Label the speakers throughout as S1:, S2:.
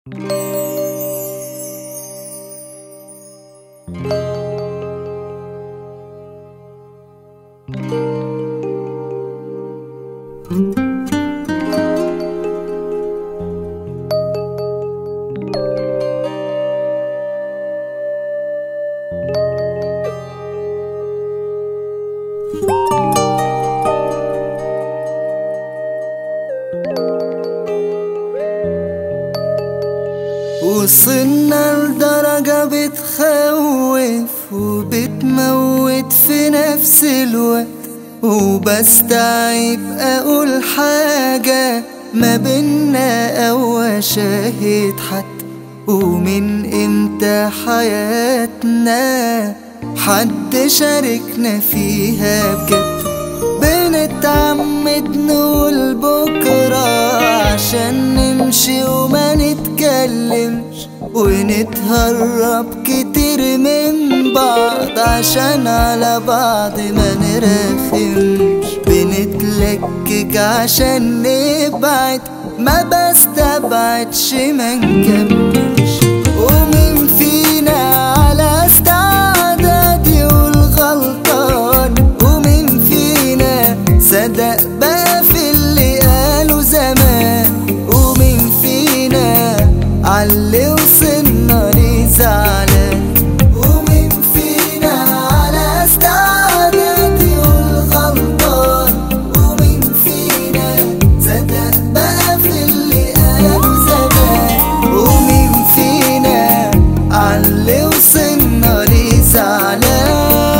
S1: وصلنا لدرجة بتخوف وبتموت في نفس الوقت وبستعيب أقول حاجة ما بينا أو أشاهد حتى ومن امتى حياتنا حد شاركنا فيها بجد بنتعمد نقول بكرة عشان نمشي وما نتكلمش ونتهرب كتير من بعض عشان على بعض ما نرخمش بنتلكك عشان نبعد ما بستبعدش ما نكملش ومين فينا على استعداد يقول غلطان ومين فينا صدق بقى في اللي قاله زمان ومين فينا عاللي وصلنا ليه زعلان ومين فينا على استعداد يقول غلطان ومين فينا صدق بقى في اللي قاله زمان ومين فينا عاللي وصلنا ليه زعلان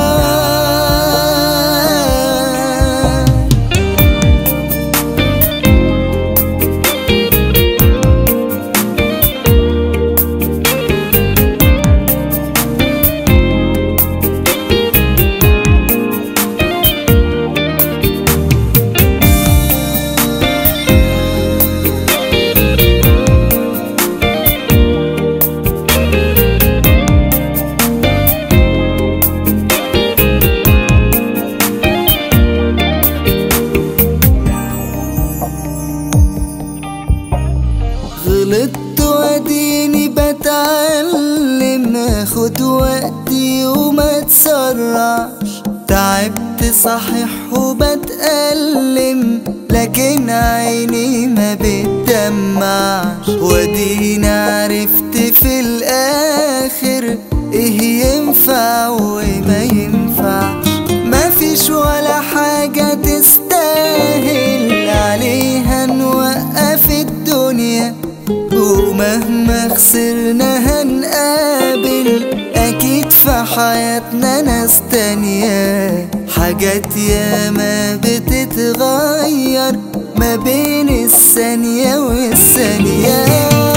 S1: غلطت واديني بتعلم اخد وقتي وما تسرعش تعبت صحيح وبتألم لكن عيني ما بتدمعش واديني عرفت في الاخر ايه ينفع وما ينفعش مفيش ولا حاجة تستاهل عليها نوقف الدنيا ومهما خسرنا هنقابل أكيد في حياتنا ناس تانية حاجات ياما بتتغير ما بين الثانية والثانية